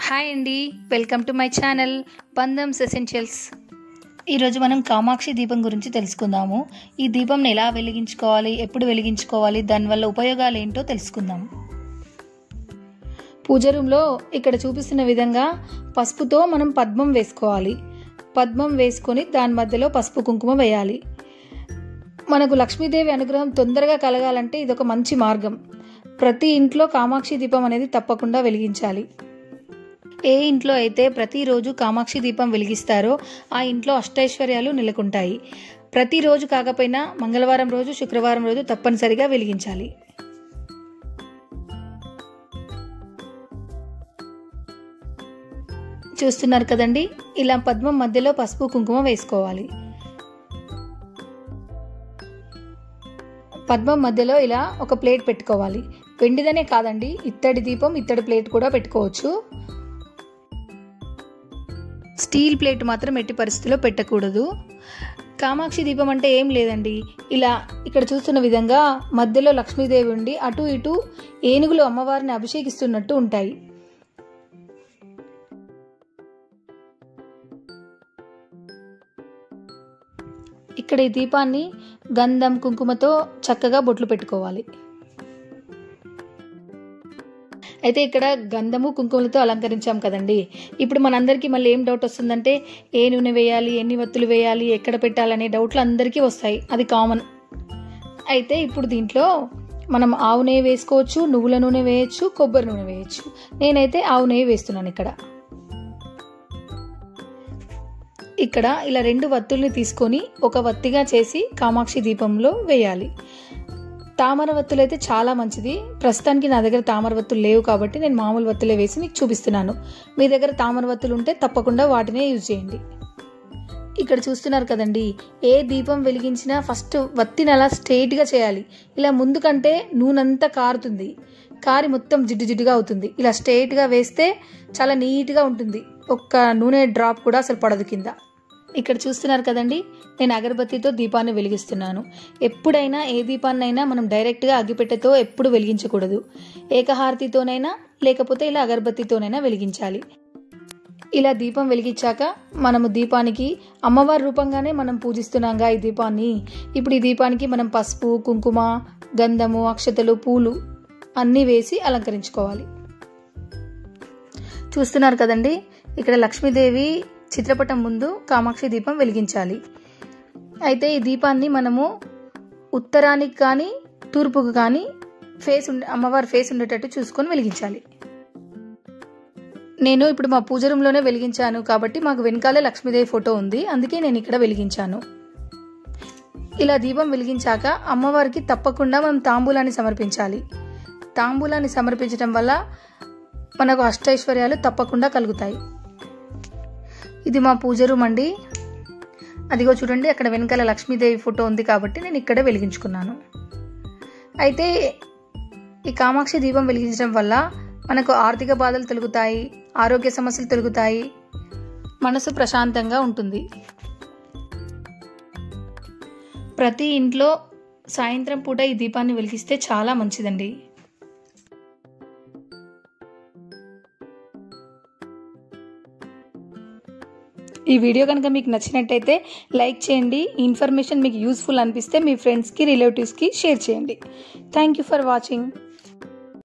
hi అండి welcome to my channel Bandhams essentials ఈరోజు మనం కామాక్షి దీపం గురించి తెలుసుకుందాము ఈ దీపంని ఎలా వెలిగించుకోవాలి ఎప్పుడు వెలిగించుకోవాలి దానివల్ల ఉపయోగాలు ఏంటో తెలుసుకుందాం పూజ రూమ్లో ఇక్కడ చూపిస్తున్న విధంగా పసుపుతో మనం పద్మం వేసుకోవాలి పద్మం వేసుకొని దాని మధ్యలో పసుపు కుంకుమ వేయాలి మనకు లక్ష్మీదేవి అనుగ్రహం తొందరగా కలగాలంటే ఇదొక మంచి మార్గం ప్రతి ఇంట్లో కామాక్షి దీపం అనేది తప్పకుండా వెలిగించాలి ఏ ఇంట్లో అయితే ప్రతిరోజు కామాక్షి దీపం వెలిగిస్తారో ఆ ఇంట్లో అష్టైశ్వర్యాలు నెలకొంటాయి ప్రతిరోజు కాకపోయినా మంగళవారం రోజు శుక్రవారం రోజు తప్పనిసరిగా వెలిగించాలి చూస్తున్నారు కదండి ఇలా పద్మం మధ్యలో పసుపు కుంకుమ వేసుకోవాలి పద్మం మధ్యలో ఇలా ఒక ప్లేట్ పెట్టుకోవాలి వెండిదనే కాదండి ఇత్తడి దీపం ఇత్తడి ప్లేట్ కూడా పెట్టుకోవచ్చు స్టీల్ ప్లేట్ మాత్రం ఎట్టి పరిస్థితిలో పెట్టకూడదు కామాక్షి దీపం అంటే ఏం లేదండి ఇలా ఇక్కడ చూస్తున్న విధంగా మధ్యలో లక్ష్మీదేవి ఉండి అటు ఇటు ఏనుగులు అమ్మవారిని అభిషేకిస్తున్నట్టు ఉంటాయి ఇక్కడ ఈ దీపాన్ని గంధం కుంకుమతో చక్కగా బొట్లు పెట్టుకోవాలి అయితే ఇక్కడ గంధము కుంకుమలతో అలంకరించాం కదండి ఇప్పుడు మనందరికీ మళ్ళీ ఏం డౌట్ వస్తుందంటే ఏ నూనె వేయాలి ఎన్ని వత్తులు వేయాలి ఎక్కడ పెట్టాలనే డౌట్లు అందరికీ వస్తాయి అది కామన్ అయితే ఇప్పుడు దీంట్లో మనం ఆవు నెయ్యి వేసుకోవచ్చు నువ్వుల నూనె వేయచ్చు కొబ్బరి నూనె వేయచ్చు నేనైతే ఆవు నెయ్యి వేస్తున్నాను ఇక్కడ ఇక్కడ ఇలా రెండు వత్తుల్ని తీసుకొని ఒక వత్తిగా చేసి కామాక్షి దీపంలో వేయాలి తామర వత్తులు అయితే చాలా మంచిది ప్రస్తుతానికి నా దగ్గర తామర వత్తులు లేవు కాబట్టి నేను మామూలు వత్తులే వేసి మీకు చూపిస్తున్నాను మీ దగ్గర తామర వత్తులు ఉంటే తప్పకుండా వాటినే యూజ్ చేయండి ఇక్కడ చూస్తున్నారు కదండి ఏ దీపం వెలిగించినా ఫస్ట్ వత్తిని అలా స్ట్రైట్గా చేయాలి ఇలా ముందు కంటే నూనెంతా కారుతుంది కారి మొత్తం జిడ్డు జిడ్డుగా అవుతుంది ఇలా స్ట్రైట్గా వేస్తే చాలా నీట్గా ఉంటుంది ఒక్క నూనె డ్రాప్ కూడా అసలు పడదు కింద ఇక్కడ చూస్తున్నారు కదండి నేను అగరబత్తితో దీపాన్ని వెలిగిస్తున్నాను ఎప్పుడైనా ఏ దీపాన్నైనా మనం డైరెక్ట్గా అగ్గిపెట్టెతో ఎప్పుడు వెలిగించకూడదు ఏకహారతితోనైనా లేకపోతే ఇలా అగరబత్తితోనైనా వెలిగించాలి ఇలా దీపం వెలిగించాక మనము దీపానికి అమ్మవారి రూపంగానే మనం పూజిస్తున్నాంగా ఈ దీపాన్ని ఇప్పుడు ఈ దీపానికి మనం పసుపు కుంకుమ గంధము అక్షతలు పూలు అన్నీ వేసి అలంకరించుకోవాలి చూస్తున్నారు కదండి ఇక్కడ లక్ష్మీదేవి చిత్రపటం ముందు కామాక్షి దీపం వెలిగించాలి అయితే ఈ దీపాన్ని మనము ఉత్తరానికి కానీ తూర్పుకు కానీ ఫేస్ ఉండే అమ్మవారి ఫేస్ ఉండేటట్టు చూసుకొని వెలిగించాలి నేను ఇప్పుడు మా పూజ రూమ్లోనే వెలిగించాను కాబట్టి మాకు వెనకాలే లక్ష్మీదేవి ఫోటో ఉంది అందుకే నేను ఇక్కడ వెలిగించాను ఇలా దీపం వెలిగించాక అమ్మవారికి తప్పకుండా మనం తాంబూలాన్ని సమర్పించాలి తాంబూలాన్ని సమర్పించడం వల్ల మనకు అష్టైశ్వర్యాలు తప్పకుండా కలుగుతాయి ఇది మా పూజ రూమ్ అండి అదిగో చూడండి అక్కడ వెనకాల లక్ష్మీదేవి ఫోటో ఉంది కాబట్టి నేను ఇక్కడే వెలిగించుకున్నాను అయితే ఈ కామాక్షి దీపం వెలిగించడం వల్ల మనకు ఆర్థిక బాధలు తొలుగుతాయి ఆరోగ్య సమస్యలు తొలుగుతాయి మనసు ప్రశాంతంగా ఉంటుంది ప్రతి ఇంట్లో సాయంత్రం పూట ఈ దీపాన్ని వెలిగిస్తే చాలా మంచిదండి ఈ వీడియో కనుక మీకు నచ్చినట్టయితే లైక్ చేయండి ఈ ఇన్ఫర్మేషన్ మీకు యూస్ఫుల్ అనిపిస్తే మీ ఫ్రెండ్స్కి రిలేటివ్స్కి షేర్ చేయండి థ్యాంక్ యూ ఫర్ వాచింగ్